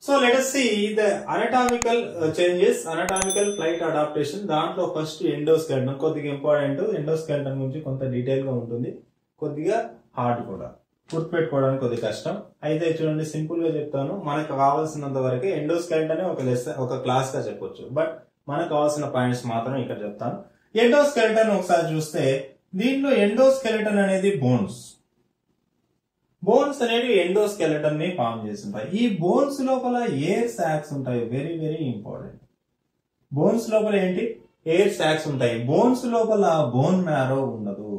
so let us see the anatomical uh, changes anatomical flight adaptation దాంట్లో first endoskeleton కొద్దిగా important endoskeleton గురించి కొంత detail గా ఉంటుంది కొద్దిగా హార్డ్ కూడా గుర్తుపెట్టుకోవడానికి కొద్దిగా కష్టం అయితే చూడండి సింపుల్ గా చెప్తాను మనకు కావాల్సినంత వరకు ఎండోస్కెల్టన్ ఒక లెసన్ ఒక క్లాస్ గా చెప్పొచ్చు బట్ మనకు కావాల్సిన పాయింట్స్ మాత్రం ఇక్కడ చెప్తాను ఎండోస్కెల్టన్ ఒకసారి చూస్తే దీంట్లో ఎండోస్కెల్టన్ అనేది బోన్స్ బోన్స్ అనేవి ఎండోస్కెలటన్ ని ఫామ్ చేస్తుంటాయి ఈ బోన్స్ లోపల ఎయిర్ సాక్స్ ఉంటాయి వెరీ వెరీ ఇంపార్టెంట్ బోన్స్ లోపల ఏంటి ఎయిర్ సాక్స్ ఉంటాయి బోన్స్ లోపల బోన్ మ్యారో ఉండదు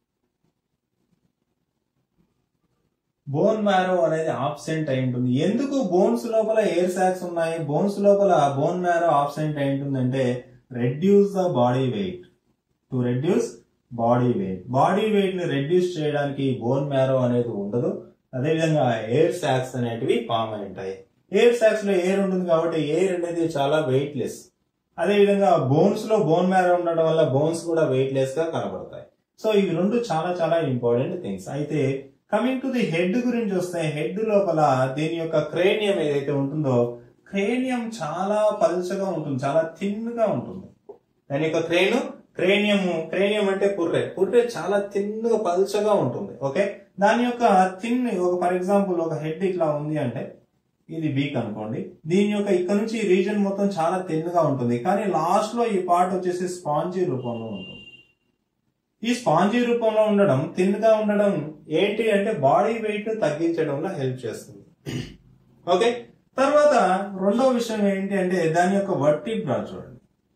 బోన్ మ్యారో అనేది ఆబ్సెంట్ అయి ఉంటుంది ఎందుకు బోన్స్ లోపల ఎయిర్ సాక్స్ ఉన్నాయి బోన్స్ లోపల బోన్ మ్యారో ఆబ్సెంట్ అయి ఉంటుందంటే reduce the body weight to reduce body weight body weight ని రెడ్యూస్ చేయడానికి బోన్ మ్యారో అనేది ఉండదు అదేవిధంగా ఎయిర్ సాక్స్ అనేటివి ఫామ్ అయి ఉంటాయి ఎయిర్ సాక్స్ లో ఎయిర్ ఉంటుంది కాబట్టి ఎయిర్ అనేది చాలా వెయిట్ లెస్ అదేవిధంగా బోన్స్ లో బోన్ మ్యారో ఉండడం వల్ల బోన్స్ కూడా వెయిట్ లెస్ గా కనబడతాయి సో ఇవి రెండు చాలా చాలా ఇంపార్టెంట్ థింగ్స్ అయితే కమింగ్ టు ది హెడ్ గురించి వస్తే హెడ్ లోపల దీని యొక్క క్రేనియం ఏదైతే ఉంటుందో క్రేనియం చాలా పలుచగా ఉంటుంది చాలా థిన్ గా ఉంటుంది దాని యొక్క క్రేను క్రేనియం క్రేనియం అంటే పుర్రె పుర్రె చాలా తిన్నుగా పలుచగా ఉంటుంది ఓకే దాని యొక్క థిన్ ఒక ఫర్ ఎగ్జాంపుల్ ఒక హెడ్ ఇట్లా ఉంది అంటే ఇది బీక్ అనుకోండి దీని యొక్క ఇక్కడ నుంచి ఈ రీజన్ మొత్తం చాలా తిన్నుగా ఉంటుంది కానీ లాస్ట్ లో ఈ పార్ట్ వచ్చేసి స్పాంజీ రూపంలో ఉంటుంది ఈ స్పాంజీ రూపంలో ఉండడం తిన్నుగా ఉండడం ఏంటి అంటే బాడీ వెయిట్ తగ్గించడంలో హెల్ప్ చేస్తుంది ఓకే తర్వాత రెండో విషయం ఏంటి అంటే దాని యొక్క వర్టిబ్రా చూడండి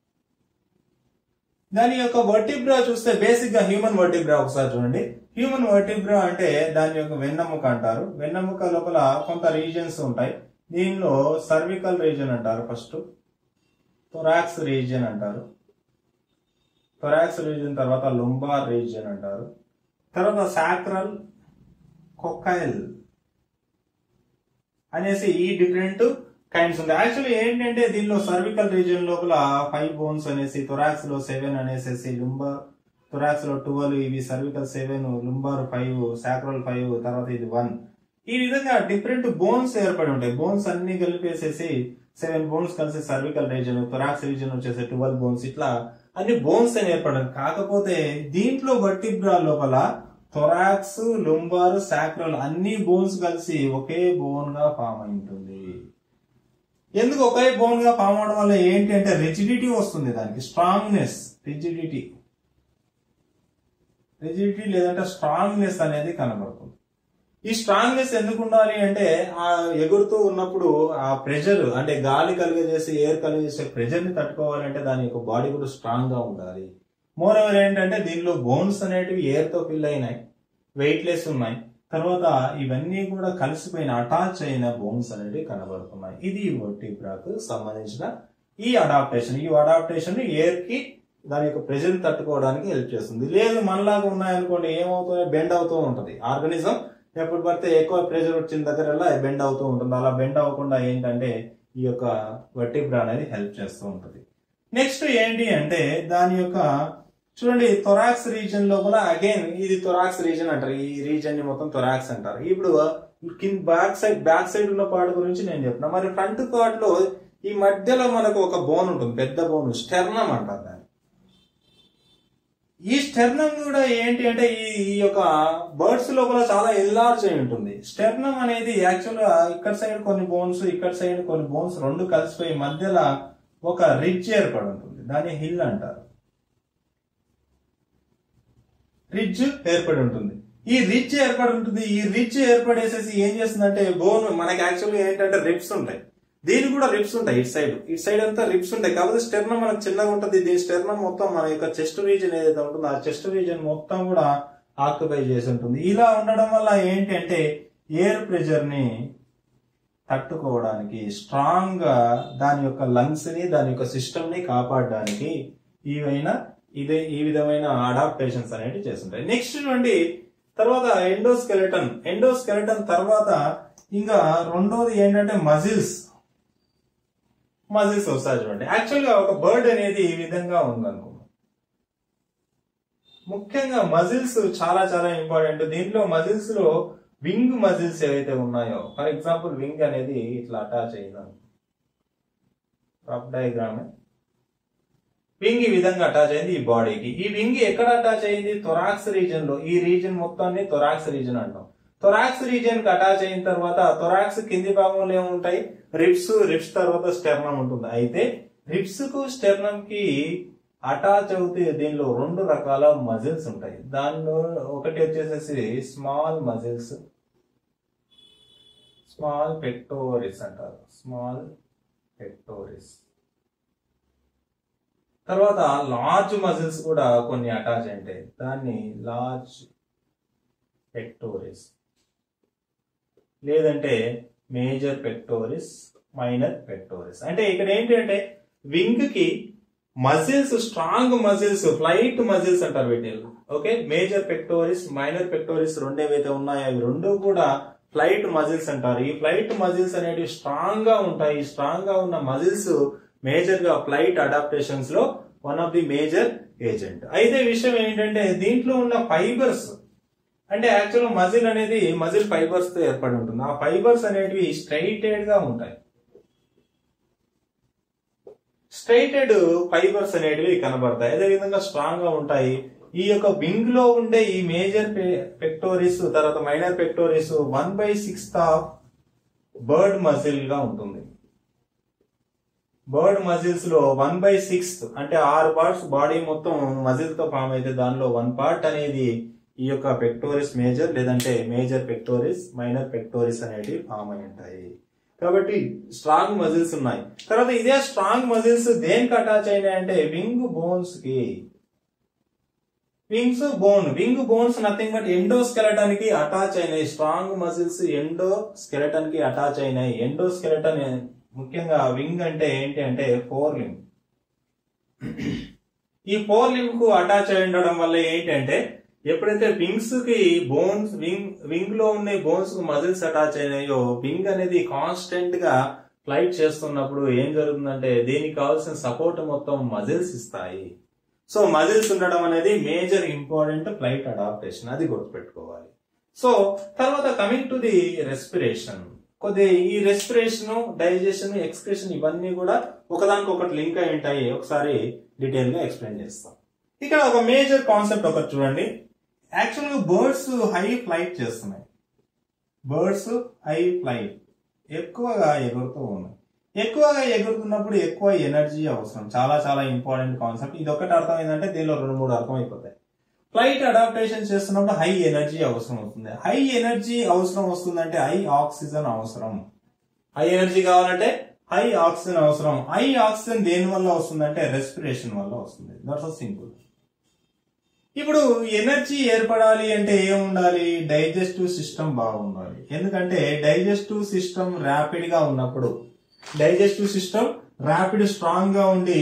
దాని యొక్క వర్టిబ్రా చూస్తే బేసిక్ గా హ్యూమన్ వర్టిబ్రా ఒకసారి చూడండి హ్యూమన్ వర్టిబ్రా అంటే దాని యొక్క వెన్నెముక అంటారు వెన్నెముక లోపల కొంత రీజన్స్ ఉంటాయి దీనిలో సర్వికల్ రీజన్ అంటారు ఫస్ట్ థొరాక్స్ రీజియన్ అంటారు థొరాక్స్ రీజియన్ తర్వాత లుంబార్ రీజియన్ అంటారు తర్వాత సాక్రల్ కొక్కైల్ అనేసి ఈ డిఫరెంట్ కైండ్స్ ఉంటాయి యాక్చువల్లీ ఏంటంటే దీనిలో సర్వికల్ రీజియన్ లోపల ఫైవ్ బోన్స్ అనేసి థొరాక్స్ లో సెవెన్ అనేసి లుంబార్ థొరాక్స్ లో ట్వెల్వ్ ఇవి cervical seven lumbar five sacral five తర్వాత ఇది వన్ ఈ విధంగా డిఫరెంట్ బోన్స్ ఏర్పడి ఉంటాయి బోన్స్ అన్ని కలిపేసేసి సెవెన్ బోన్స్ కలిసి సర్వికల్ రీజన్ థొరాక్స్ రీజన్ వచ్చేసి ట్వెల్వ్ బోన్స్ ఇట్లా అన్ని బోన్స్ అని ఏర్పడారు కాకపోతే దీంట్లో వర్టిబ్రా లోపల థొరాక్స్ లుంబార్ సాక్రల్ అన్ని బోన్స్ కలిసి ఒకే బోన్ గా ఫామ్ అయి ఉంటుంది ఎందుకు ఒకే బోన్ గా ఫామ్ అవడం వల్ల ఏంటి అంటే రిజిడిటీ వస్తుంది దానికి స్ట్రాంగ్నెస్ రిజిడిటీ రిజిడిటీ లేదంటే స్ట్రాంగ్నెస్ అనేది కనబడుతుంది ఈ స్ట్రాంగ్నెస్ ఎందుకు ఉండాలి అంటే ఆ ఎగురుతూ ఉన్నప్పుడు ఆ ప్రెషర్ అంటే గాలి కలిగజేసి ఎయిర్ కలిగజేసే ప్రెషర్ ని తట్టుకోవాలంటే దాని యొక్క బాడీ కూడా స్ట్రాంగ్ గా ఉండాలి మోర్ ఎవర్ ఏంటంటే దీనిలో బోన్స్ అనేటివి ఎయిర్ తో ఫిల్ అయినాయి వెయిట్ లెస్ ఉన్నాయి తర్వాత ఇవన్నీ కూడా కలిసిపోయిన అటాచ్ అయిన బోన్స్ అనేవి కనబడుతున్నాయి ఇది వర్టిబ్రాకు సంబంధించిన ఈ అడాప్టేషన్ ఈ అడాప్టేషన్ ఎయిర్ కి దాని యొక్క ప్రెషర్ తట్టుకోవడానికి హెల్ప్ చేస్తుంది లేదు మనలాగా ఉన్నాయనుకోండి ఏమవుతుంది బెండ్ అవుతూ ఉంటది ఆర్గనిజం ఎప్పుడు పడితే ఎక్కువ ప్రెషర్ వచ్చిన దగ్గర బెండ్ అవుతూ ఉంటుంది అలా బెండ్ అవ్వకుండా ఏంటంటే ఈ యొక్క వర్టిబ్రా అనేది హెల్ప్ చేస్తూ ఉంటుంది నెక్స్ట్ ఏంటి అంటే దాని యొక్క చూడండి థొరాక్స్ రీజన్ లోపల అగైన్ ఇది థొరాక్స్ రీజన్ అంటారు ఈ రీజన్ ని మొత్తం థొరాక్స్ అంటారు ఇప్పుడు కింద బ్యాక్ సైడ్ బ్యాక్ సైడ్ ఉన్న పార్ట్ గురించి నేను చెప్తున్నా మరి ఫ్రంట్ పార్ట్ లో ఈ మధ్యలో మనకు ఒక బోన్ ఉంటుంది పెద్ద బోన్ స్టెర్నం అంటారు దాన్ని ఈ స్టెర్నం కూడా ఏంటి అంటే ఈ ఈ యొక్క బర్డ్స్ లోపల చాలా ఎల్లార్జ్ అయి ఉంటుంది స్టెర్నం అనేది యాక్చువల్ గా ఇక్కడ సైడ్ కొన్ని బోన్స్ ఇక్కడ సైడ్ కొన్ని బోన్స్ రెండు కలిసిపోయి మధ్యలో ఒక రిడ్జ్ ఏర్పడి ఉంటుంది దాన్ని హిల్ అంటారు రిడ్జ్ ఏర్పడి ఉంటుంది ఈ రిడ్జ్ ఏర్పడి ఉంటుంది ఈ రిడ్జ్ ఏర్పడేసేసి ఏం చేస్తుందంటే బోన్ మనకి యాక్చువల్గా ఏంటంటే రిప్స్ ఉంటాయి దీనికి కూడా రిప్స్ ఉంటాయి ఇటు సైడ్ ఇటు సైడ్ అంతా రిప్స్ ఉంటాయి కాకపోతే స్టెర్నం మనకు చిన్నగా ఉంటుంది దీని స్టెర్నం మొత్తం మన యొక్క చెస్ట్ రీజన్ ఏదైతే ఉంటుందో ఆ చెస్ట్ రీజన్ మొత్తం కూడా ఆక్యుపై చేసి ఉంటుంది ఇలా ఉండడం వల్ల ఏంటి అంటే ఎయిర్ ప్రెషర్ ని తట్టుకోవడానికి స్ట్రాంగ్ గా దాని యొక్క లంగ్స్ ని దాని యొక్క సిస్టమ్ ని కాపాడడానికి ఈవైనా ఇదే ఈ విధమైన అడాప్టేషన్స్ అనేవి చేస్తుంటాయి నెక్స్ట్ చూడండి తర్వాత ఎండోస్కెలటన్ ఎండోస్కెలటన్ తర్వాత ఇంకా రెండోది ఏంటంటే మజిల్స్ మజిల్స్ వస్తాయి చూడండి యాక్చువల్ గా ఒక బర్డ్ అనేది ఈ విధంగా ఉందనుకో ముఖ్యంగా మజిల్స్ చాలా చాలా ఇంపార్టెంట్ దీంట్లో మజిల్స్ లో వింగ్ మజిల్స్ ఏవైతే ఉన్నాయో ఫర్ ఎగ్జాంపుల్ వింగ్ అనేది ఇట్లా అటాచ్ అయ్యింది రఫ్ డయాగ్రామ్ వింగ్ ఈ విధంగా అటాచ్ అయింది ఈ బాడీకి ఈ వింగ్ ఎక్కడ అటాచ్ అయింది థొరాక్స్ రీజన్ లో ఈ రీజన్ మొత్తాన్ని థొరాక్స్ రీజన్ అంటాం థొరాక్స్ రీజన్ కి అటాచ్ అయిన తర్వాత థొరాక్స్ కింది భాగంలో ఏముంటాయి రిప్స్ రిప్స్ తర్వాత స్టెర్నం ఉంటుంది అయితే రిప్స్ కు స్టెర్నం కి అటాచ్ అవుతే దీనిలో రెండు రకాల మజిల్స్ ఉంటాయి దానిలో ఒకటి వచ్చేసేసి స్మాల్ మజిల్స్ స్మాల్ పెక్టోరిస్ అంటారు స్మాల్ పెక్టోరిస్ తర్వాత లార్జ్ మజిల్స్ కూడా కొన్ని అటాచ్ ఉంటాయి దాన్ని లార్జ్ పెక్టోరిస్ లేదంటే మేజర్ పెక్టోరిస్ మైనర్ పెక్టోరిస్ అంటే ఇక్కడ ఏంటంటే వింగ్ కి muscles strong muscles flight muscles అంటారు వీటిని okay major pectoris minor pectoris రెండు ఏవైతే ఉన్నాయో అవి రెండు కూడా ఫ్లైట్ మజిల్స్ అంటారు ఈ ఫ్లైట్ మజిల్స్ అనేటివి స్ట్రాంగ్ గా ఉంటాయి స్ట్రాంగ్ గా ఉన్న మజిల్స్ మేజర్ గా ఫ్లైట్ అడాప్టేషన్స్ లో one of the major agent అయితే విషయం ఏంటంటే దీంట్లో ఉన్న ఫైబర్స్ అంటే యాక్చువల్ మజిల్ అనేది మజిల్ ఫైబర్స్ తో ఏర్పడి ఉంటుంది ఆ ఫైబర్స్ అనేటివి స్ట్రైటెడ్ గా ఉంటాయి స్ట్రైటెడ్ ఫైబర్స్ అనేటివి కనబడతాయి అదే విధంగా స్ట్రాంగ్ గా ఉంటాయి ఈ యొక్క వింగ్ లో ఉండే ఈ మేజర్ పెక్టోరిస్ తర్వాత minor pectoris one by sixth of bird muscle గా ఉంటుంది బర్డ్ మజిల్స్ లో వన్ బై సిక్స్త్ అంటే ఆరు పార్ట్స్ బాడీ మొత్తం మజిల్ తో ఫామ్ అయితే దానిలో వన్ పార్ట్ అనేది ఈ యొక్క పెక్టోరిస్ మేజర్ లేదంటే మేజర్ పెక్టోరిస్ మైనర్ పెక్టోరిస్ అనేటివి ఫామ్ అయి ఉంటాయి కాబట్టి స్ట్రాంగ్ మజిల్స్ ఉన్నాయి తర్వాత ఇదే స్ట్రాంగ్ మజిల్స్ దేనికి అటాచ్ అయినాయి అంటే వింగ్ బోన్స్ కి wings bone wing bones nothing but endoskeleton కి అటాచ్ అయినాయి స్ట్రాంగ్ మజిల్స్ ఎండో స్కెలటన్ కి అటాచ్ అయినాయి ఎండో స్కెలటన్ ముఖ్యంగా వింగ్ అంటే ఏంటి అంటే ఫోర్ లింగ్ ఈ ఫోర్ లింగ్ కు అటాచ్ అయి ఉండడం వల్ల ఏంటంటే ఎప్పుడైతే వింగ్స్ కి బోన్స్ వింగ్ వింగ్ లో ఉన్న బోన్స్ కు మజిల్స్ అటాచ్ అయినాయో వింగ్ అనేది కాన్స్టెంట్ గా ఫ్లైట్ చేస్తున్నప్పుడు ఏం జరుగుతుందంటే దీనికి కావాల్సిన సపోర్ట్ మొత్తం మజిల్స్ ఇస్తాయి సో మజిల్స్ ఉండడం అనేది మేజర్ ఇంపార్టెంట్ ఫ్లైట్ అడాప్టేషన్ అది గుర్తుపెట్టుకోవాలి సో తర్వాత కమింగ్ టు ది రెస్పిరేషన్ కొద్ది ఈ రెస్పిరేషన్ డైజెషన్ ఎక్స్ప్రెషన్ ఇవన్నీ కూడా ఒకదానికి ఒకటి లింక్ అయి ఉంటాయి ఒకసారి డీటెయిల్ గా ఎక్స్ప్లెయిన్ చేస్తాం ఇక్కడ ఒక మేజర్ కాన్సెప్ట్ ఒకటి చూడండి యాక్చువల్ గా బర్డ్స్ హై ఫ్లైట్ చేస్తున్నాయి బర్డ్స్ హై ఫ్లైట్ ఎక్కువగా ఎగురుతూ ఉన్నాయి ఎక్కువగా ఎగురుతున్నప్పుడు ఎక్కువ ఎనర్జీ అవసరం చాలా చాలా ఇంపార్టెంట్ కాన్సెప్ట్ ఇది ఒకటి అర్థం ఏంటంటే దీనిలో రెండు మూడు అర్థం అయిపోతాయి ఫ్లైట్ అడాప్టేషన్ చేస్తున్నప్పుడు హై ఎనర్జీ అవసరం అవుతుంది హై ఎనర్జీ అవసరం వస్తుందంటే హై ఆక్సిజన్ అవసరం హై ఎనర్జీ కావాలంటే హై ఆక్సిజన్ అవసరం హై ఆక్సిజన్ దేని వల్ల వస్తుందంటే రెస్పిరేషన్ వల్ల వస్తుంది దట్స్ సింపుల్ ఇప్పుడు ఎనర్జీ ఏర్పడాలి అంటే ఏం ఉండాలి డైజెస్టివ్ సిస్టమ్ బాగుండాలి ఎందుకంటే డైజెస్టివ్ సిస్టమ్ ర్యాపిడ్ గా ఉన్నప్పుడు డైజెస్టివ్ సిస్టమ్ ర్యాపిడ్ స్ట్రాంగ్ గా ఉండి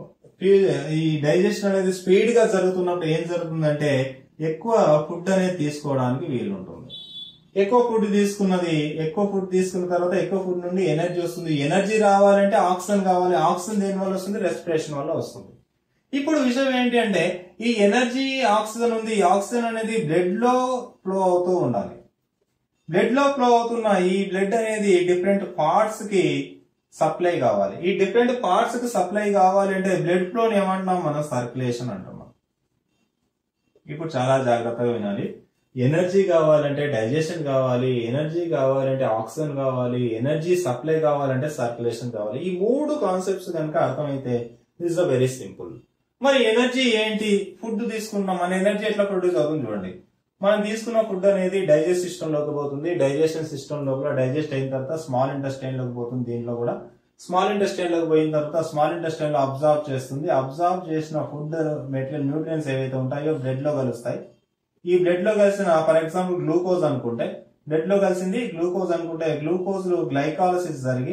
ఈ డైజెషన్ అనేది స్పీడ్ గా జరుగుతున్నప్పుడు ఏం జరుగుతుందంటే ఎక్కువ ఫుడ్ అనేది తీసుకోవడానికి వీలు ఉంటుంది ఎక్కువ ఫుడ్ తీసుకున్నది ఎక్కువ ఫుడ్ తీసుకున్న తర్వాత ఎక్కువ ఫుడ్ నుండి ఎనర్జీ వస్తుంది ఎనర్జీ రావాలంటే ఆక్సిజన్ కావాలి ఆక్సిజన్ దేని వల్ల వస్తుంది రెస్పిరేషన్ వల్ల వస్తుంది ఇప్పుడు విషయం ఏంటి అంటే ఈ ఎనర్జీ ఆక్సిజన్ ఉంది ఈ ఆక్సిజన్ అనేది బ్లడ్ లో ఫ్లో అవుతూ ఉండాలి బ్లడ్ లో ఫ్లో అవుతున్న ఈ బ్లడ్ అనేది డిఫరెంట్ పార్ట్స్ కి సప్లై కావాలి ఈ డిఫరెంట్ పార్ట్స్ కి సప్లై కావాలి అంటే బ్లడ్ ఫ్లో ఏమంటున్నాం మనం సర్క్యులేషన్ అంటున్నాం ఇప్పుడు చాలా జాగ్రత్తగా వినాలి ఎనర్జీ కావాలంటే డైజెషన్ కావాలి ఎనర్జీ కావాలంటే ఆక్సిజన్ కావాలి ఎనర్జీ సప్లై కావాలంటే సర్క్యులేషన్ కావాలి ఈ మూడు కాన్సెప్ట్స్ కనుక అర్థమైతే దిస్ అ వెరీ సింపుల్ మరి ఎనర్జీ ఏంటి ఫుడ్ తీసుకున్నాం మన ఎనర్జీ ఎట్లా ప్రొడ్యూస్ అవుతుంది చూడండి మనం తీసుకున్న ఫుడ్ అనేది డైజెస్ట్ సిస్టమ్ లోకి పోతుంది డైజెషన్ సిస్టమ్ లోపల డైజెస్ట్ అయిన తర్వాత స్మాల్ ఇంటెస్టైన్ లోకి పోతుంది దీంట్లో కూడా స్మాల్ ఇంటెస్టైన్ లోకి పోయిన తర్వాత స్మాల్ ఇంటెస్టైన్ లో అబ్జార్బ్ చేస్తుంది అబ్జార్బ్ చేసిన ఫుడ్ మెటీరియల్ న్యూట్రియన్స్ ఏవైతే ఉంటాయో బ్లడ్ లో కలుస్తాయి ఈ బ్లడ్ లో కలిసిన ఫర్ ఎగ్జాంపుల్ గ్లూకోజ్ అనుకుంటే బ్లడ్ లో కలిసింది గ్లూకోజ్ అనుకుంటే గ్లూకోజ్ గ్లైకాలసిస్ జరిగి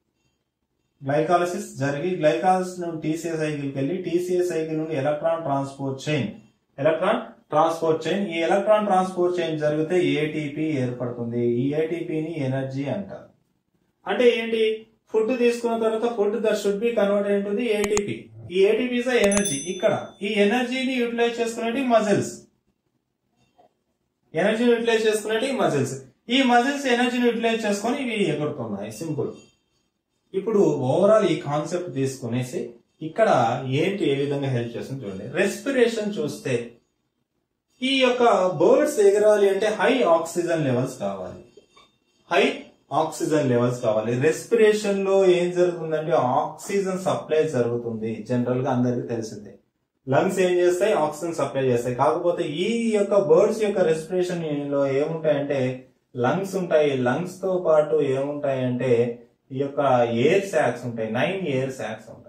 గ్లైకాలసిస్ జరిగి గ్లైకాలసిస్ నుండి టీసీఏ సైకిల్కి వెళ్ళి టీసీఏ సైకిల్ నుండి electron transport chain electron transport chain ఈ ఎలక్ట్రాన్ ట్రాన్స్పోర్ట్ చైన్ జరిగితే ఏటీపీ ఏర్పడుతుంది ఈ ఏటీపీని ఎనర్జీ అంటారు అంటే ఏంటి ఫుడ్ తీసుకున్న తర్వాత food that should be convert ఏంటుంది ఏటీపీ ఈ ఏటీపీ ఎనర్జీ ఇక్కడ ఈ ఎనర్జీని యూటిలైజ్ చేసుకునేది మజిల్స్ ఎనర్జీని యూటిలైజ్ చేసుకునేటి ఈ మజిల్స్ ఈ మజిల్స్ ఎనర్జీని యూటిలైజ్ చేసుకొని ఇవి ఎగురుతున్నాయి సింపుల్ ఇప్పుడు ఓవరాల్ ఈ కాన్సెప్ట్ తీసుకునేసి ఇక్కడ ఏంటి ఏ విధంగా హెల్ప్ చేస్తుంది చూడండి రెస్పిరేషన్ చూస్తే ఈ యొక్క బర్డ్స్ ఎగరాలి అంటే హై ఆక్సిజన్ లెవెల్స్ కావాలి హై ఆక్సిజన్ లెవెల్స్ కావాలి రెస్పిరేషన్ లో ఏం జరుగుతుందంటే ఆక్సిజన్ సప్లై జరుగుతుంది జనరల్ గా అందరికీ తెలిసిందే లంగ్స్ ఏం చేస్తాయి ఆక్సిజన్ సప్లై చేస్తాయి కాకపోతే ఈ యొక్క బర్డ్స్ యొక్క రెస్పిరేషన్ లో ఏముంటాయంటే లంగ్స్ ఉంటాయి లంగ్స్ తో పాటు ఏముంటాయంటే ఈ యొక్క ఎయిర్ సాక్స్ ఉంటాయి నైన్ ఎయిర్ సాక్స్ ఉంటాయి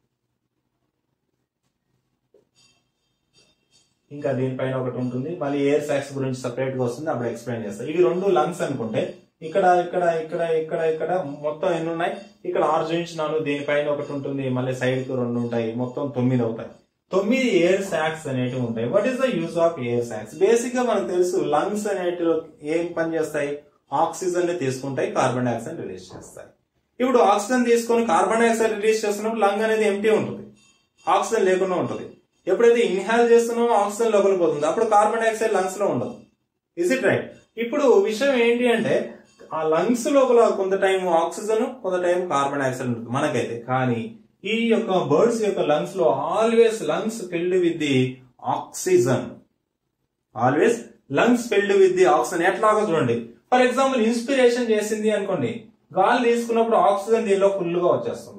ఇంకా దీనిపైన ఒకటి ఉంటుంది మళ్ళీ ఎయిర్ సాక్స్ గురించి సపరేట్ గా వస్తుంది అప్పుడు ఎక్స్ప్లెయిన్ చేస్తాను ఇవి రెండు లంగ్స్ అనుకుంటే ఇక్కడ ఇక్కడ ఇక్కడ ఇక్కడ ఇక్కడ మొత్తం ఎన్ని ఉన్నాయి ఇక్కడ ఆరు చూపించినాను దీనిపైన ఒకటి ఉంటుంది మళ్ళీ సైడ్ కు రెండు ఉంటాయి మొత్తం తొమ్మిది అవుతాయి తొమ్మిది ఎయిర్ సాక్స్ అనేటివి ఉంటాయి what is the use of air sacs basic గా మనకు తెలుసు లంగ్స్ అనేటివి ఏం పని చేస్తాయి ఆక్సిజన్ ని తీసుకుంటాయి కార్బన్ డైఆక్సైడ్ రిలీజ్ చేస్తాయి ఇప్పుడు ఆక్సిజన్ తీసుకొని కార్బన్ డైఆక్సైడ్ రిలీజ్ చేస్తున్నప్పుడు లంగ్ అనేది ఎంటీ ఉంటుంది ఆక్సిజన్ లేకుండా ఉంటుంది ఎప్పుడైతే ఇన్హాల్ చేస్తున్నామో ఆక్సిజన్ లోపలికి పోతుంది అప్పుడు కార్బన్ డైఆక్సైడ్ లంగ్స్ లో ఉండదు ఇస్ ఇట్ రైట్ ఇప్పుడు విషయం ఏంటి అంటే ఆ లంగ్స్ లోపల కొంత టైం ఆక్సిజన్ కొంత టైం కార్బన్ డైఆక్సైడ్ ఉంటుంది మనకైతే కానీ ఈ యొక్క బర్డ్స్ యొక్క లంగ్స్ లో always lungs filled with the oxygen always lungs filled with the oxygen ఎట్లాగో చూడండి ఫర్ ఎగ్జాంపుల్ ఇన్స్పిరేషన్ చేసింది అనుకోండి గాలి తీసుకున్నప్పుడు ఆక్సిజన్ దీనిలో ఫుల్ గా వచ్చేస్తుంది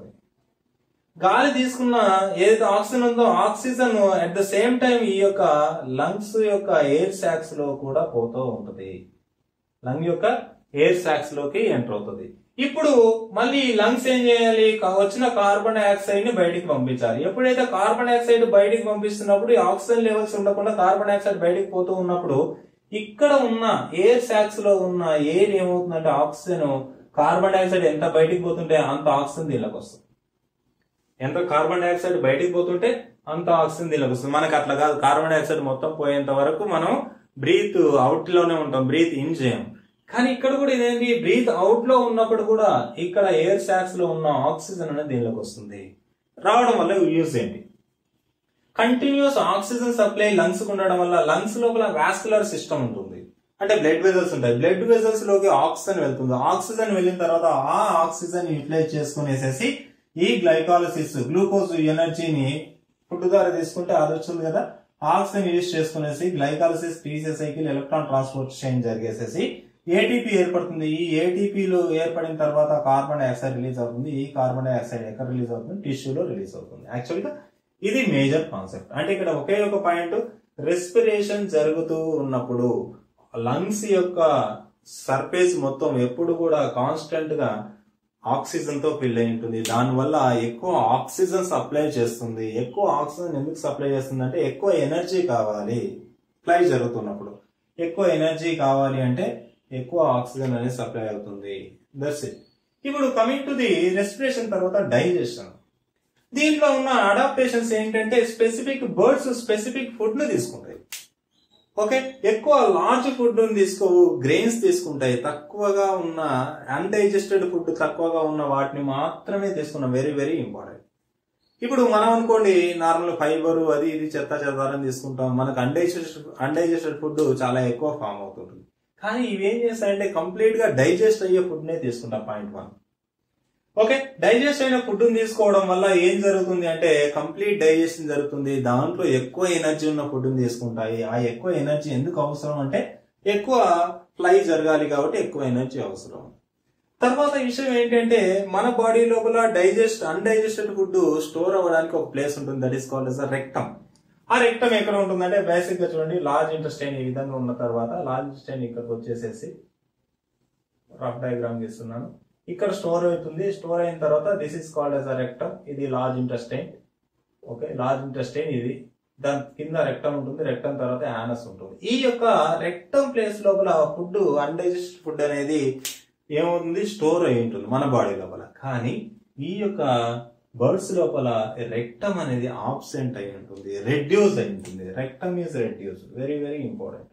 గాలి తీసుకున్న ఏదైతే ఆక్సిజన్ ఉందో oxygen at the same time ఈ యొక్క లంగ్స్ యొక్క ఎయిర్ సాక్స్ లో కూడా పోతూ ఉంటుంది లంగ్ యొక్క ఎయిర్ సాక్స్ లోకి ఎంటర్ అవుతుంది ఇప్పుడు మళ్ళీ లంగ్స్ ఏం చేయాలి కా- వచ్చిన కార్బన్ డైఆక్సైడ్ ని బయటికి పంపించాలి ఎప్పుడైతే కార్బన్ డైఆక్సైడ్ బయటికి పంపిస్తున్నప్పుడు ఈ ఆక్సిజన్ లెవెల్స్ ఉండకుండా కార్బన్ డైఆక్సైడ్ బయటికి పోతూ ఉన్నప్పుడు ఇక్కడ ఉన్న ఎయిర్ సాక్స్ లో ఉన్న ఎయిర్ ఏమవుతుందంటే ఆక్సిజన్ కార్బన్ డైఆక్సైడ్ ఎంత బయటికి పోతుంటే అంత ఆక్సిజన్ దీనిలోకి వస్తుంది ఎంత కార్బన్ డైఆక్సైడ్ బయటికి పోతుంటే అంత ఆక్సిజన్ దీనిలోకి వస్తుంది మనకు అట్లా కాదు కార్బన్ డైఆక్సైడ్ మొత్తం పోయేంత వరకు మనం బ్రీత్ అవుట్ లోనే ఉంటాం బ్రీత్ ఇన్ చేయం కానీ ఇక్కడ కూడా ఇదేంటి బ్రీత్ అవుట్ లో ఉన్నప్పుడు కూడా ఇక్కడ ఎయిర్ సాక్స్ లో ఉన్న ఆక్సిజన్ అనేది దీనిలోకి వస్తుంది రావడం వల్ల యూజ్ ఏంటి కంటిన్యూస్ ఆక్సిజన్ సప్లై లంగ్స్ కు ఉండడం వల్ల లంగ్స్ లోపల వాస్కులర్ సిస్టమ్ ఉంటుంది అంటే బ్లడ్ వెజల్స్ ఉంటాయి బ్లడ్ వెజల్స్ లోకి ఆక్సిజన్ వెళ్తుంది ఆక్సిజన్ వెళ్ళిన తర్వాత ఆ ఆక్సిజన్ యూటిలైజ్ చేసుకునేసేసి ఈ గ్లైకాలసిస్ గ్లూకోజ్ ఎనర్జీని ఫుడ్ ద్వారా తీసుకుంటే అది వచ్చింది కదా ఆక్సిజన్ యూజ్ చేసుకునేసి glycolysis PC cycle electron transport chain జరిగేసేసి ఏటీపీ ఏర్పడుతుంది ఈ ఏటీపీలు ఏర్పడిన తర్వాత కార్బన్ డైఆక్సైడ్ రిలీజ్ అవుతుంది ఈ కార్బన్ డైఆక్సైడ్ ఎక్కడ రిలీజ్ అవుతుంది టిష్యూలో రిలీజ్ అవుతుంది యాక్చువల్గా ఇది మేజర్ కాన్సెప్ట్ అంటే ఇక్కడ ఒకే ఒక పాయింట్ రెస్పిరేషన్ జరుగుతూ ఉన్నప్పుడు లంగ్స్ యొక్క సర్ఫేస్ మొత్తం ఎప్పుడు కూడా కాన్స్టెంట్ గా ఆక్సిజన్ తో ఫిల్ అయి ఉంటుంది దానివల్ల ఎక్కువ ఆక్సిజన్ సప్లై చేస్తుంది ఎక్కువ ఆక్సిజన్ ఎందుకు సప్లై చేస్తుంది అంటే ఎక్కువ ఎనర్జీ కావాలి ఫ్లై జరుగుతున్నప్పుడు ఎక్కువ ఎనర్జీ కావాలి అంటే ఎక్కువ ఆక్సిజన్ అనేది సప్లై అవుతుంది దట్స్ ఇట్ ఇప్పుడు కమింగ్ టు ది రెస్పిరేషన్ తర్వాత డైజెషన్ దీంట్లో ఉన్న అడాప్టేషన్స్ ఏంటంటే స్పెసిఫిక్ బర్డ్స్ స్పెసిఫిక్ ఫుడ్ ను తీసుకుంటాయి ఓకే ఎక్కువ లార్జ్ ఫుడ్ తీసుకోవు గ్రెయిన్స్ తీసుకుంటాయి తక్కువగా ఉన్న అన్డైజెస్టెడ్ ఫుడ్ తక్కువగా ఉన్న వాటిని మాత్రమే తీసుకున్నాం వెరీ వెరీ ఇంపార్టెంట్ ఇప్పుడు మనం అనుకోండి నార్మల్ ఫైబర్ అది ఇది చెత్త చెదారని తీసుకుంటాం మనకు అన్డైజెస్టెడ్ అన్డైజెస్టెడ్ ఫుడ్ చాలా ఎక్కువ ఫామ్ అవుతుంటుంది కానీ ఇవేం చేస్తాయంటే కంప్లీట్ గా డైజెస్ట్ అయ్యే ఫుడ్ నే తీసుకుంటాం పాయింట్ వన్ ఓకే డైజెస్ట్ అయిన ఫుడ్ తీసుకోవడం వల్ల ఏం జరుగుతుంది అంటే కంప్లీట్ డైజెషన్ జరుగుతుంది దాంట్లో ఎక్కువ ఎనర్జీ ఉన్న ఫుడ్ తీసుకుంటాయి ఆ ఎక్కువ ఎనర్జీ ఎందుకు అవసరం అంటే ఎక్కువ ఫ్లై జరగాలి కాబట్టి ఎక్కువ ఎనర్జీ అవసరం తర్వాత విషయం ఏంటంటే మన బాడీ లోపల డైజెస్ట్ అన్డైజెస్టెడ్ ఫుడ్ స్టోర్ అవ్వడానికి ఒక ప్లేస్ ఉంటుంది that is called as rectum ఆ రెక్టమ్ ఎక్కడ ఉంటుందంటే బేసిక్ గా చూడండి లార్జ్ ఇంటెస్టైన్ ఈ విధంగా ఉన్న తర్వాత లార్జ్ ఇంటెస్టైన్ ఇక్కడికి వచ్చేసేసి రఫ్ డయాగ్రామ్ గీస్తున్నాను ఇక్కడ స్టోర్ అవుతుంది స్టోర్ అయిన తర్వాత this is called as a rectum ఇది large intestine okay large intestine ఇది దాని కింద రెక్టమ్ ఉంటుంది రెక్టమ్ తర్వాత యానస్ ఉంటుంది ఈ యొక్క రెక్టమ్ ప్లేస్ లోపల ఫుడ్ అన్డైజెస్టెడ్ ఫుడ్ అనేది ఏమవుతుంది స్టోర్ అయి ఉంటుంది మన బాడీ లోపల కానీ ఈ యొక్క బర్డ్స్ లోపల రెక్టమ్ అనేది ఆబ్సెంట్ అయి ఉంటుంది రెడ్యూస్ అయి ఉంటుంది rectum is reduce very very important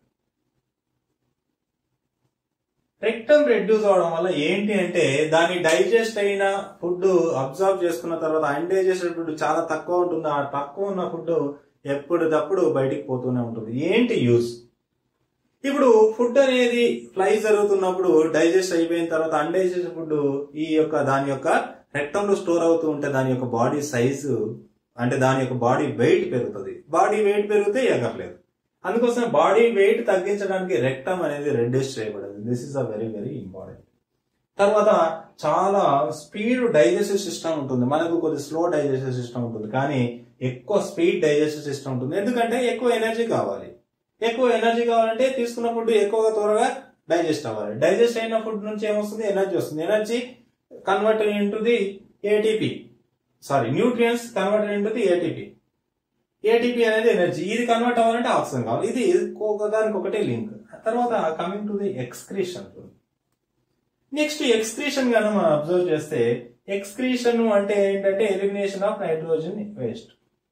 rectum reduce అవడం వల్ల ఏంటి అంటే దాని డైజెస్ట్ అయిన ఫుడ్ అబ్జర్వ్ చేసుకున్న తర్వాత అన్డైజెస్టెడ్ ఫుడ్ చాలా తక్కువ ఉంటుంది ఆ తక్కువ ఉన్న ఫుడ్ ఎప్పటికప్పుడు బయటికి పోతూనే ఉంటుంది ఏంటి యూస్ ఇప్పుడు ఫుడ్ అనేది ఫ్లై జరుగుతున్నప్పుడు డైజెస్ట్ అయిపోయిన తర్వాత అన్డైజెస్ట్ ఫుడ్ ఈ యొక్క దాని యొక్క రెక్టమ్ లో స్టోర్ అవుతూ ఉంటే దాని యొక్క బాడీ సైజు అంటే దాని యొక్క బాడీ వెయిట్ పెరుగుతుంది బాడీ వెయిట్ పెరిగితే ఎగరలేదు అందుకోసం బాడీ వెయిట్ తగ్గించడానికి రెక్టమ్ అనేది రెడ్యూస్ చేయబడింది this is a very very important తర్వాత చాలా స్పీడ్ డైజెస్టివ్ సిస్టమ్ ఉంటుంది మనకు కొద్ది స్లో డైజెస్టివ్ సిస్టమ్ ఉంటుంది కానీ ఎక్కువ స్పీడ్ డైజెస్టివ్ సిస్టమ్ ఉంటుంది ఎందుకంటే ఎక్కువ ఎనర్జీ కావాలి ఎక్కువ ఎనర్జీ కావాలంటే తీసుకున్న ఫుడ్ ఎక్కువగా త్వరగా డైజెస్ట్ అవ్వాలి డైజెస్ట్ అయిన ఫుడ్ నుంచి ఏమొస్తుంది ఎనర్జీ వస్తుంది energy converted into the ATP sorry nutrients converted into the ATP ATP అనేది ఎనర్జీ ఇది కన్వర్ట్ అవ్వాలంటే ఆక్సిజన్ కావాలి ఇది ఒకదానికి ఒకటే లింక్ తర్వాత coming to the excretion next excretion గాను మనం అబ్జర్వ్ చేస్తే ఎక్స్క్రీషన్ అంటే ఏంటంటే elimination of nitrogen waste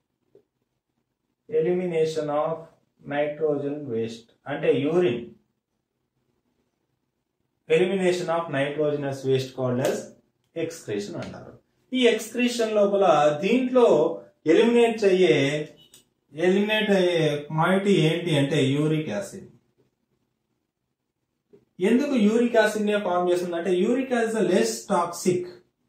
elimination of nitrogen waste అంటే urine elimination of nitrogenous waste called as excretion అంటారు ఈ ఎక్స్క్రీషన్ లోపల దీంట్లో ఎలిమినేట్ అయ్యే ఎలిమినేట్ అయ్యే మాయిటీ ఏంటి అంటే యూరిక్ యాసిడ్ ఎందుకు యూరిక్ యాసిడ్ నే ఫామ్ చేస్తుంది అంటే uric acid less toxic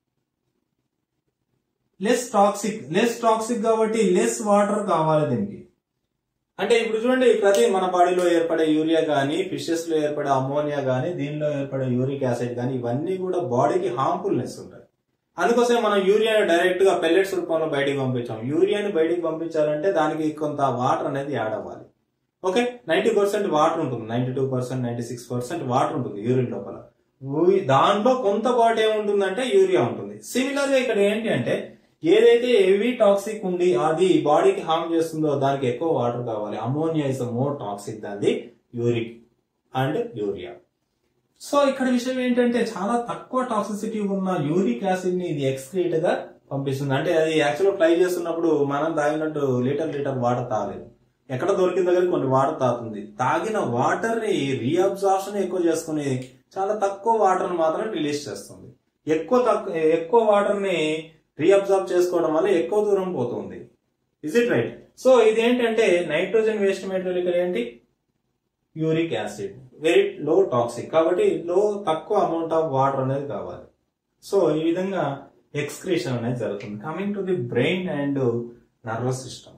less toxic less toxic కాబట్టి లెస్ వాటర్ కావాలి దీనికి అంటే ఇప్పుడు చూడండి ప్రతి మన బాడీలో ఏర్పడే యూరియా కానీ ఫిషెస్ లో ఏర్పడే అమోనియా కానీ దీనిలో ఏర్పడే యూరిక్ యాసిడ్ కానీ ఇవన్నీ కూడా బాడీకి హార్మ్ఫుల్నెస్ ఉంటాయి అందుకోసం మనం యూరియాని డైరెక్ట్ గా పెల్లెట్స్ రూపంలో బయటికి పంపించాం యూరియాని బయటికి పంపించాలంటే దానికి కొంత వాటర్ అనేది యాడ్ అవ్వాలి ఓకే నైన్టీ పర్సెంట్ వాటర్ ఉంటుంది ninety two percent ninety six percent water ఉంటుంది యూరిన్ లోపల ఊ- దాంట్లో కొంత పాటు ఏముంటుందంటే యూరియా ఉంటుంది సిమిలర్ గా ఇక్కడ ఏంటి అంటే ఏదైతే హెవీ టాక్సిక్ ఉండి అది బాడీకి హార్మ్ చేస్తుందో దానికి ఎక్కువ వాటర్ కావాలి ammonia is more toxic than the uric and urea so ఇక్కడ విషయం ఏంటంటే చాలా తక్కువ టాక్సిసిటీ ఉన్న యూరిక్ యాసిడ్ ని ఇది ఎక్స్క్రీట్ గా పంపిస్తుంది అంటే అది యాక్చువల్ ఫ్లై చేస్తున్నప్పుడు మనం తాగినట్టు లీటర్ లీటర్ వాటర్ తాగలేదు ఎక్కడ దొరికిన దగ్గర కొన్ని వాటర్ తాగుతుంది తాగిన వాటర్ ని రీఅబ్జార్ప్షన్ ఎక్కువ చేసుకుని చాలా తక్కువ వాటర్ మాత్రం రిలీజ్ చేస్తుంది ఎక్కువ తక్కువ ఎక్కువ వాటర్ ని రీఅబ్జార్బ్ చేసుకోవడం వల్ల ఎక్కువ దూరం పోతుంది ఇజ్ ఇట్ రైట్ సో ఇదేంటంటే నైట్రోజన్ వేస్ట్ మెటీరియల్ ఇక్కడ ఏంటి uric acid very low toxic కాబట్టి లో తక్కువ అమౌంట్ ఆఫ్ వాటర్ అనేది కావాలి సో ఈ విధంగా ఎక్స్క్రీషన్ అనేది జరుగుతుంది coming to the brain and nervous system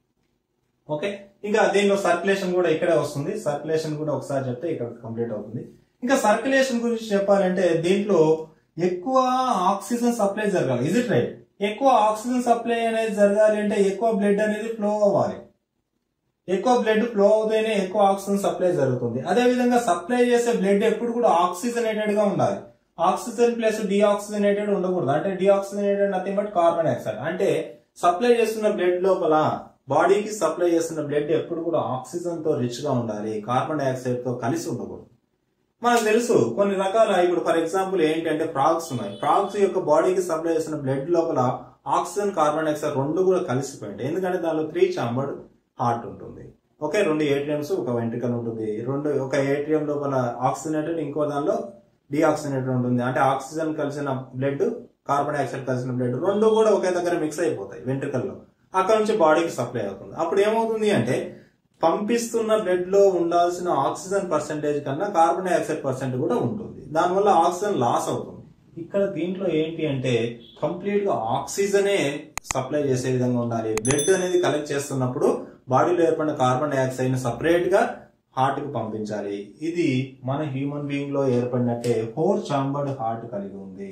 okay ఇంకా దీనిలో సర్క్యులేషన్ కూడా ఇక్కడే వస్తుంది సర్క్యులేషన్ కూడా ఒకసారి చెప్తే ఇక్కడ కంప్లీట్ అవుతుంది ఇంకా సర్క్యులేషన్ గురించి చెప్పాలంటే దీంట్లో ఎక్కువ ఆక్సిజన్ సప్లై జరగాలి ఇజ్ ఇట్ రైట్ ఎక్కువ ఆక్సిజన్ సప్లై అనేది జరగాలి అంటే ఎక్కువ బ్లడ్ అనేది ఫ్లో అవ్వాలి ఎక్కువ బ్లడ్ ఫ్లో అవుతేనే ఎక్కువ ఆక్సిజన్ సప్లై జరుగుతుంది అదే విధంగా సప్లై చేసే బ్లడ్ ఎప్పుడు కూడా ఆక్సిజనేటెడ్ గా ఉండాలి ఆక్సిజన్ ప్లస్ డిఆక్సిజనేటెడ్ ఉండకూడదు అంటే deoxygenated nothing but carbon dioxide అంటే సప్లై చేస్తున్న బ్లడ్ లోపల బాడీకి సప్లై చేస్తున్న బ్లడ్ ఎప్పుడు కూడా ఆక్సిజన్ తో రిచ్ గా ఉండాలి కార్బన్ డైఆక్సైడ్ తో కలిసి ఉండకూడదు మనకు తెలుసు కొన్ని రకాల ఇప్పుడు ఫర్ ఎగ్జాంపుల్ ఏంటంటే ఫ్రాగ్స్ ఉన్నాయి ఫ్రాగ్స్ యొక్క బాడీకి సప్లై చేసిన బ్లడ్ లోపల ఆక్సిజన్ కార్బన్ డైఆక్సైడ్ రెండు కూడా కలిసిపోయింటాయి ఎందుకంటే దానిలో త్రీ చాంబర్డ్ హార్ట్ ఉంటుంది ఓకే రెండు ఏటీఎంస్ ఒక వెంట్రికల్ ఉంటుంది రెండు ఒక ఏటీఎం లోపల ఆక్సిజనేటెడ్ ఇంకో దానిలో డిఆక్సిజనేటెడ్ ఉంటుంది అంటే ఆక్సిజన్ కలిసిన బ్లడ్ కార్బన్ డైఆక్సైడ్ కలిసిన బ్లడ్ రెండు కూడా ఒకే దగ్గర మిక్స్ అయిపోతాయి వెంట్రికల్లో అక్కడ నుంచి బాడీకి సప్లై అవుతుంది అప్పుడు ఏమవుతుంది అంటే పంపిస్తున్న బ్లడ్ లో ఉండాల్సిన ఆక్సిజన్ పర్సెంటేజ్ కన్నా కార్బన్ డైఆక్సైడ్ పర్సెంట్ కూడా ఉంటుంది దానివల్ల ఆక్సిజన్ లాస్ అవుతుంది ఇక్కడ దీంట్లో ఏంటి అంటే కంప్లీట్ గా ఆక్సిజనే సప్లై చేసే విధంగా ఉండాలి బ్లడ్ అనేది కలెక్ట్ చేస్తున్నప్పుడు బాడీలో ఏర్పడిన కార్బన్ డైఆక్సైడ్ ని సపరేట్ గా హార్ట్ కు పంపించాలి ఇది మన హ్యూమన్ బీయింగ్ లో ఏర్పడినట్టే ఫోర్ చాంబర్డ్ హార్ట్ కలిగి ఉంది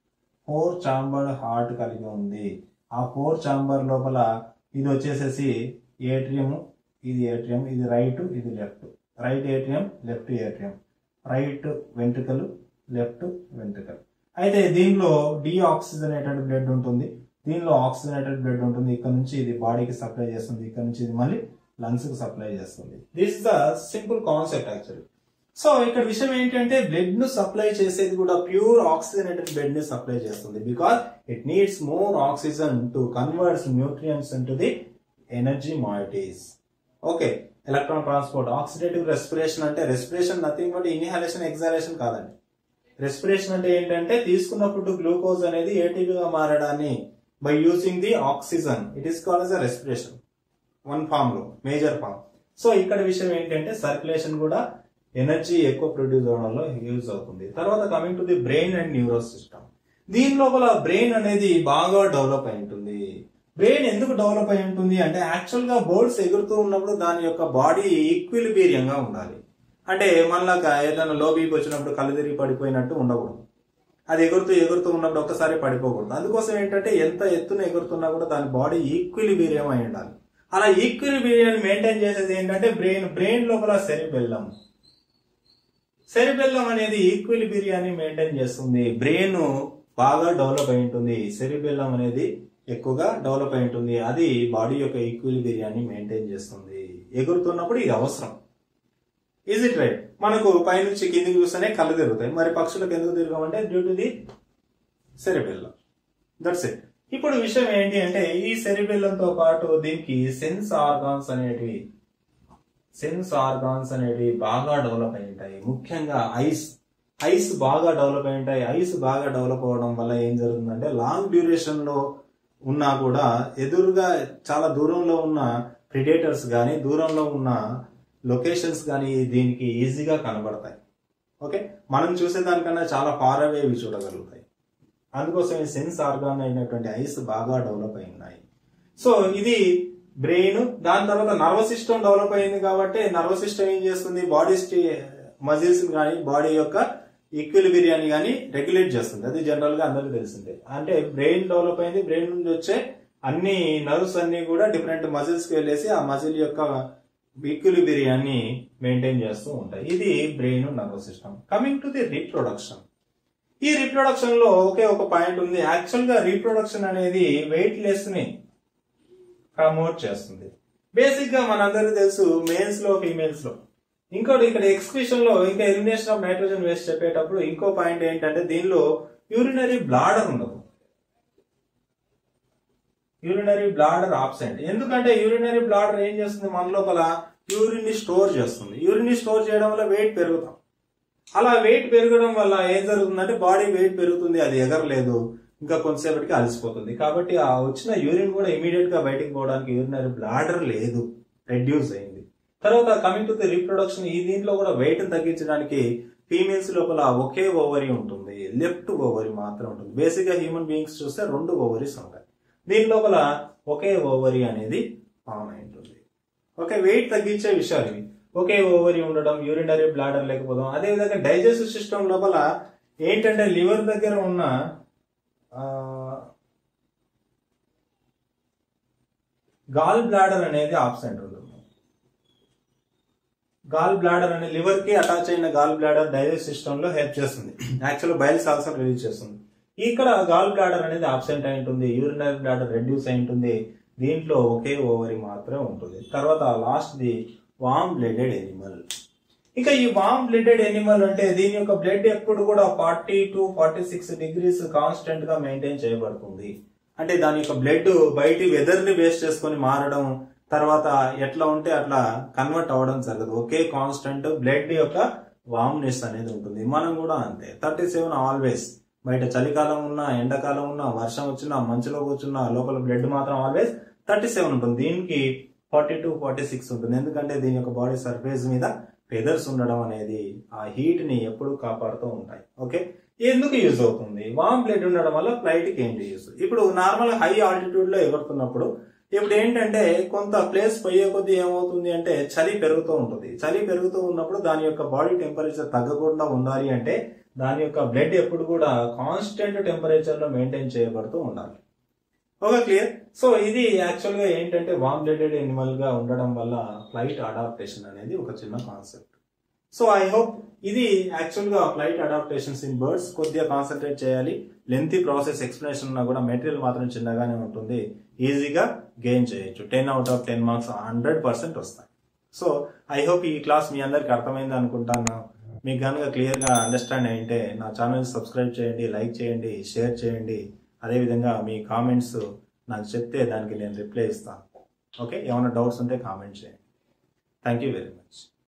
ఫోర్ చాంబర్డ్ హార్ట్ కలిగి ఉంది ఆ ఫోర్ చాంబర్ లోపల ఇది వచ్చేసేసి ఏట్రియం ఇది ఏట్రియం ఇది రైట్ ఇది left right atrium left atrium right వెంట్రుకలు లెఫ్ట్ వెంట్రుకలు అయితే దీనిలో డీఆక్సిజనేటెడ్ బ్లడ్ ఉంటుంది దీనిలో ఆక్సిజనేటెడ్ బ్లడ్ ఉంటుంది ఇక్కడ నుంచి ఇది బాడీకి సప్లై చేస్తుంది ఇక్కడ నుంచి ఇది మళ్ళీ లంగ్స్ కి సప్లై చేస్తుంది this the simple concept actually so ఇక్కడ విషయం ఏంటంటే బ్లడ్ ను సప్లై చేసేది కూడా ప్యూర్ ఆక్సిజనేటెడ్ బ్లడ్ ని సప్లై చేస్తుంది because it needs more oxygen to converts nutrients into the energy మాయిటీస్ okay electron transport oxidative respiration అంటే respiration nothing but inhalation exhalation కాదండి రెస్పిరేషన్ అంటే ఏంటంటే తీసుకున్న ఫుడ్ గ్లూకోజ్ అనేది ఏటీపీగా మారడాన్ని by using the oxygen it is called as respiration one form లో మేజర్ ఫామ్ సో ఇక్కడ విషయం ఏంటంటే సర్క్యులేషన్ కూడా ఎనర్జీ ఎక్కువ ప్రొడ్యూస్ అవడంలో యూజ్ అవుతుంది తర్వాత coming to the brain and neuro system దీని లోపల బ్రెయిన్ అనేది బాగా డెవలప్ అయి ఉంటుంది బ్రెయిన్ ఎందుకు డెవలప్ అయి ఉంటుంది అంటే యాక్చువల్ గా బర్డ్స్ ఎగురుతూ ఉన్నప్పుడు దాని యొక్క బాడీ ఈక్విలిబీరియంగా ఉండాలి అంటే మనలాగా ఏదైనా లో బీపీ వచ్చినప్పుడు కళ్ళు తిరిగి పడిపోయినట్టు ఉండకూడదు అది ఎగురుతూ ఎగురుతూ ఉన్నప్పుడు ఒక్కసారి పడిపోకూడదు అందుకోసం ఏంటంటే ఎంత ఎత్తున ఎగురుతున్నా కూడా దాని బాడీ ఈక్విలిబీరియం అయి ఉండాలి అలా ఈక్విలిబీరియాన్ని మెయింటైన్ చేసేది ఏంటంటే బ్రెయిన్ బ్రెయిన్ లోపల సెరిబెల్లం సెరిబెల్లం అనేది ఈక్విలిబీరియాన్ని మెయింటైన్ చేస్తుంది బ్రెయిన్ బాగా డెవలప్ అయి ఉంటుంది సెరిబెల్లం అనేది ఎక్కువగా డెవలప్ అయి ఉంటుంది అది బాడీ యొక్క ఈక్విలిబీరియాన్ని మెయింటైన్ చేస్తుంది ఎగురుతున్నప్పుడు ఇది అవసరం ఈజ్ ఇట్ రైట్ మనకు పైనుంచి కిందికి చూస్తేనే కళ్ళు తిరుగుతాయి మరి పక్షులకు ఎందుకు తిరగమంటే due to the cerebellum that's it ఇప్పుడు విషయం ఏంటి అంటే ఈ సెరిబెల్లంతో పాటు దీనికి సెన్స్ ఆర్గాన్స్ అనేటివి సెన్స్ ఆర్గాన్స్ అనేటివి బాగా డెవలప్ అయి ఉంటాయి ముఖ్యంగా ఐస్ ఐస్ బాగా డెవలప్ అయి ఉంటాయి ఐస్ బాగా డెవలప్ అవ్వడం వల్ల ఏం జరుగుతుందంటే లాంగ్ డ్యూరేషన్ లో ఉన్నా కూడా ఎదురుగా చాలా దూరంలో ఉన్న ప్రిడేటర్స్ కానీ దూరంలో ఉన్న లొకేషన్స్ కానీ దీనికి ఈజీగా కనబడతాయి ఓకే మనం చూసేదానికన్నా చాలా ఫార్ అవే ఇవి చూడగలుగుతాయి అందుకోసం ఈ సెన్స్ ఆర్గాన్ అయినటువంటి ఐస్ బాగా డెవలప్ అయి ఉన్నాయి సో ఇది బ్రెయిన్ దాని తర్వాత నర్వస్ సిస్టమ్ డెవలప్ అయింది కాబట్టి నర్వస్ సిస్టమ్ ఏం చేస్తుంది బాడీ మజిల్స్ కానీ బాడీ యొక్క ఈక్విలిబిరియాని కానీ రెగ్యులేట్ చేస్తుంది అది జనరల్ గా అందరికీ తెలిసిందే అంటే బ్రెయిన్ డెవలప్ అయింది బ్రెయిన్ నుంచి వచ్చే అన్ని నర్వ్స్ అన్ని కూడా డిఫరెంట్ మజిల్స్ కి వెళ్ళేసి ఆ మజిల్ యొక్క ఈక్విలిబిరియాన్ని మెయింటైన్ చేస్తూ ఉంటాయి ఇది brain nervous system coming to the reproduction ఈ రీప్రొడక్షన్ లో ఒకే ఒక పాయింట్ ఉంది యాక్చువల్ గా రీప్రొడక్షన్ అనేది వెయిట్ లెస్ ని ప్రమోట్ చేస్తుంది బేసిక్ గా మనందరికీ తెలుసు మేల్స్ లో ఫీమేల్స్ లో ఇంకోటి ఇక్కడ ఎక్స్క్రిషన్ లో ఇంకా ఎలిమినేషన్ ఆఫ్ నైట్రోజన్ వేస్ట్ చెప్పేటప్పుడు ఇంకో పాయింట్ ఏంటంటే దీనిలో యూరినరీ బ్లాడర్ ఉండదు యూరినరీ బ్లాడర్ ఆబ్సెంట్ ఎందుకంటే యూరినరీ బ్లాడర్ ఏం చేస్తుంది మన లోపల యూరిన్ ని స్టోర్ చేస్తుంది యూరిన్ ని స్టోర్ చేయడం వల్ల వెయిట్ పెరుగుతాం అలా వెయిట్ పెరగడం వల్ల ఏం జరుగుతుందంటే బాడీ వెయిట్ పెరుగుతుంది అది ఎగరలేదు ఇంకా కొంతసేపటికి అలసిపోతుంది కాబట్టి ఆ వచ్చిన యూరిన్ కూడా ఇమీడియట్ గా బయటికి పోవడానికి యూరినరీ బ్లాడర్ లేదు రెడ్యూస్ అయింది తర్వాత కమింగ్ టు ది రీప్రొడక్షన్ ఈ దీంట్లో కూడా వెయిట్ తగ్గించడానికి ఫీమేల్స్ లోపల ఒకే ఓవరీ ఉంటుంది లెఫ్ట్ ఓవరీ మాత్రం ఉంటుంది బేసిక్ గా హ్యూమన్ బీయింగ్స్ చూస్తే రెండు ఓవరీస్ ఉంటాయి దీని లోపల ఒకే ఓవరీ అనేది ఫామ్ అయి ఉంటుంది ఓకే వెయిట్ తగ్గించే విషయాలు ఇవి ఒకే ఓవరీ ఉండడం యూరినరీ బ్లాడర్ లేకపోవడం అదేవిధంగా డైజెస్టివ్ సిస్టమ్ లోపల ఏంటంటే లివర్ దగ్గర ఉన్న గాల్ బ్లాడర్ అనేది ఆబ్సెంట్ ఉంటుంది గాల్ బ్లాడర్ అనే లివర్ కి అటాచ్ అయిన గాల్ బ్లాడర్ డైజెస్ట్ సిస్టమ్ లో హెల్ప్ చేస్తుంది యాక్చువల్ బయల్ సాల్స్ రిలీజ్ చేస్తుంది ఇక్కడ గాల్ బ్లాడర్ అనేది ఆబ్సెంట్ అయి ఉంటుంది యూరినరీ బ్లాడర్ రెడ్యూస్ అయి ఉంటుంది దీంట్లో ఒకే ఓవరీ మాత్రమే ఉంటుంది తర్వాత last the warm blooded animal ఇక ఈ వామ్ బ్లడెడ్ ఎనిమల్ అంటే దీని యొక్క బ్లడ్ ఎప్పుడు కూడా forty to forty six degrees constant గా మెయింటైన్ చేయబడుతుంది అంటే దాని యొక్క బ్లడ్ బయటి వెదర్ ని బేస్ చేసుకొని మారడం తర్వాత ఎట్లా ఉంటే అట్లా కన్వర్ట్ అవ్వడం జరగదు ఒకే కాన్స్టెంట్ బ్లడ్ యొక్క వామ్నెస్ అనేది ఉంటుంది మనం కూడా అంతే థర్టీ సెవెన్ ఆల్వేస్ బయట చలికాలం ఉన్నా ఎండాకాలం ఉన్నా వర్షం వచ్చినా మంచులో కూర్చున్నా లోపల బ్లడ్ మాత్రం ఆల్వేస్ థర్టీ సెవెన్ ఉంటుంది దీనికి ఫార్టీ టు ఫార్టీ సిక్స్ ఉంటుంది ఎందుకంటే దీని యొక్క బాడీ సర్ఫేస్ మీద ఫెదర్స్ ఉండడం అనేది ఆ హీట్ ని ఎప్పుడు కాపాడుతూ ఉంటాయి ఓకే ఎందుకు యూజ్ అవుతుంది వామ్ బ్లడ్ ఉండడం వల్ల ఫ్లైట్ కి ఏంటి యూజ్ ఇప్పుడు నార్మల్ హై ఆల్టిట్యూడ్ లో ఎగురుతున్నప్పుడు ఇప్పుడు ఏంటంటే కొంత ప్లేస్ పోయే కొద్దీ ఏమవుతుంది అంటే చలి పెరుగుతూ ఉంటుంది చలి పెరుగుతూ ఉన్నప్పుడు దాని యొక్క బాడీ టెంపరేచర్ తగ్గకుండా ఉండాలి అంటే దాని యొక్క బ్లడ్ ఎప్పుడు కూడా కాన్స్టెంట్ టెంపరేచర్ లో మెయింటైన్ చేయబడుతూ ఉండాలి ఓకే క్లియర్ సో ఇది యాక్చువల్ గా ఏంటంటే వామ్ బ్లడెడ్ ఎనిమల్ గా ఉండడం వల్ల ఫ్లైట్ అడాప్టేషన్ అనేది ఒక చిన్న కాన్సెప్ట్ సో ఐ హోప్ ఇది యాక్చువల్ గా ఫ్లైట్ అడాప్టేషన్స్ ఇన్ బర్డ్స్ కొద్దిగా కాన్సన్ట్రేట్ చేయాలి లెంతీ ప్రాసెస్ ఎక్స్ప్లెనేషన్ ఉన్నా కూడా మెటీరియల్ మాత్రం చిన్నగానే ఉంటుంది ఈజీగా గెయిన్ చేయొచ్చు ten out of ten marks hundred percent వస్తాయి సో ఐ హోప్ ఈ క్లాస్ మీ అందరికి అర్థమైంది అనుకుంటాను మీకు కనుక క్లియర్గా అండర్స్టాండ్ అయింటే నా ఛానల్ సబ్స్క్రైబ్ చేయండి లైక్ చేయండి షేర్ చేయండి అదేవిధంగా మీ కామెంట్స్ నాకు చెప్తే దానికి నేను రిప్లై ఇస్తాను ఓకే ఏమైనా డౌట్స్ ఉంటే కామెంట్ చేయండి థ్యాంక్ యూ వెరీ మచ్